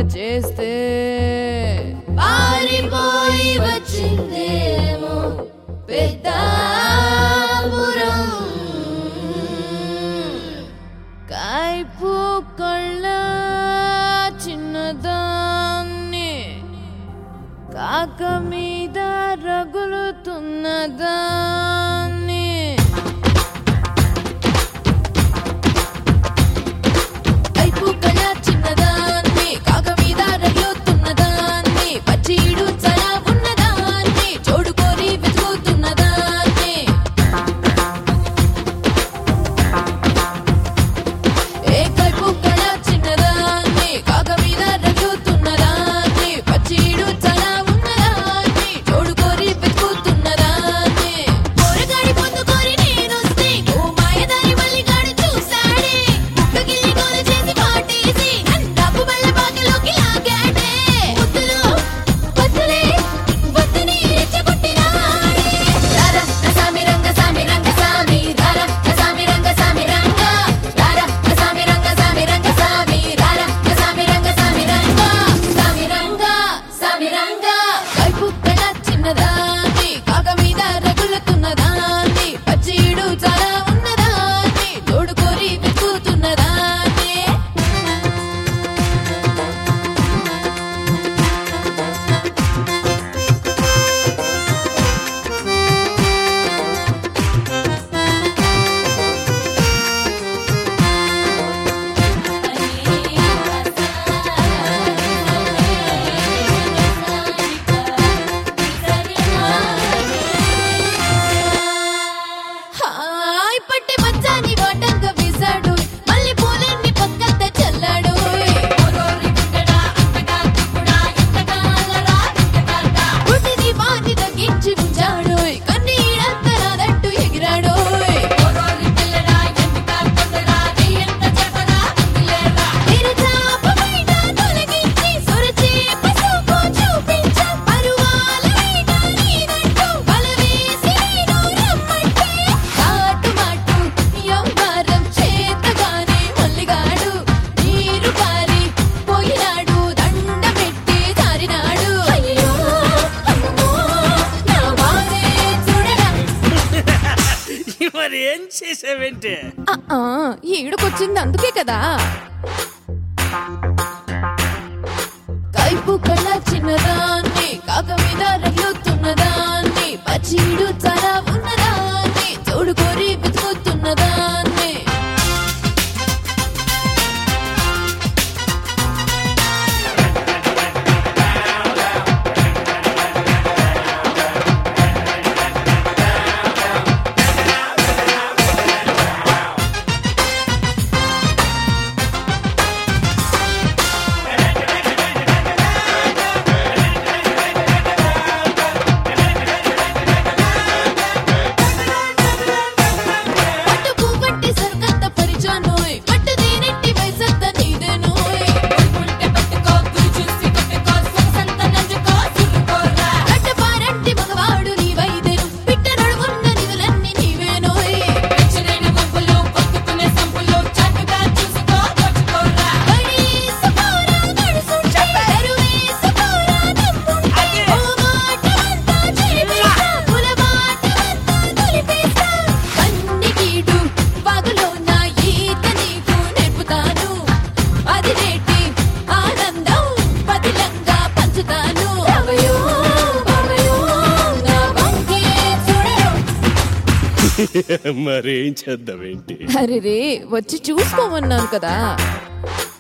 చేస్తే పారిపోయి వచ్చిందేమో పెద్దాపురం కాయిపు కళ్ళ చిన్నదాన్ని కాక మీద రగులుతున్నదాన్ని కైపు కళ్ళ చిన్నదాన్ని కాక మీద రగులుతున్నదాన్ని పచ్చీడు చల ఉన్నదాన్ని చోడు కోరి వెతుకుతున్నదాన్ని ఏ కైపు కళ చిన్నదాన్ని కాక మీద రగుతున్నదాన్ని పచ్చీడు చల ఉన్నదాన్ని చోడు కోరి వెతుకుతున్నదాన్ని కోరగాడి పొందు కోరి నేనొస్తే ఓ మాయదారి మల్లిగాడు చూశాడే ముక్కగిల్లి గోల చేసి పాటేసి నన్ను బల్ల బాగలోకి లాగాడే ముద్దులో వద్దులే వద్దని రెచ్చగొట్టినాడే రారా సామి రంగ సామి రంగ సామి రారా సామి రంగ సామి రంగ రారా సామి రంగ సామి రంగ సామి రారా సామి రంగ సామి రంగ సామి రంగ సామి రంగ కైపు కళ చిన్నదాన్ని కాక మీద రగులుతున్నదాన్ని పచ్చీడు చాలా ఉన్నదాన్ని తోడు కోరి వెతుకుతున్నదాన్ని హాయ్ పట్టి మంచాన్ని వాటంగా వేశాడు మళ్ళీ పూలన్నీ పక్కన చల్లాడు పుట్టిది వారిని తగ్గించి ఉంచాడు కన్నీడంతరాదంటూ ఎగిరాడు నిరచాపమైన తొలగించి సొరచేప సోకు చూపించ పరువాల వీణ నీదంటూ బలవేసి నేను రమ్మంటే కాటుమాటు యవ్వారం చేతగానే మల్లిగాడు నీరు పారి పోయినాడు దండ పెట్టి జారినాడు అయ్యో అమ్మో నా వారే చూడరా మరి ఏం చేసావేంటి ఆ, ఆ, ఈడుకొచ్చింది అందుకే కదా కైపు కళ్ళ చిన్నదాన్ని కాక మీద రగులుతున్నదాన్ని పచ్చీడు చాలా ఉన్నదాన్ని తోడు కోరి వెతుకుతున్నదాన్ని పట్టు పువ్వంటి సరుకంత పరిచానోయ్ పట్టు దేనెట్టి వయసంత నీదేనోయ్ కట్ట పారంటి మగవాడు నీ వైదెను పిట్ట నడుమున్న నిధులన్నీ నీవేనోయ్ వయసుకోరా నడుసుంటే తరువేసుకోరా దమ్ముంటే ఓ మాటమంతా చెరిపేస్తా పులమాటమంతా తొలిపేస్తా కన్నికీడు వాగులోన ఈత నీకు నేర్పుతాను అది రేటి ఆనందం పదిలంగా పంచుతాను అవయో అవయో నా వంకే చూడరు మరేం చేద్దామేంటి అరే రే వచ్చి చూసుకోమన్నాను కదా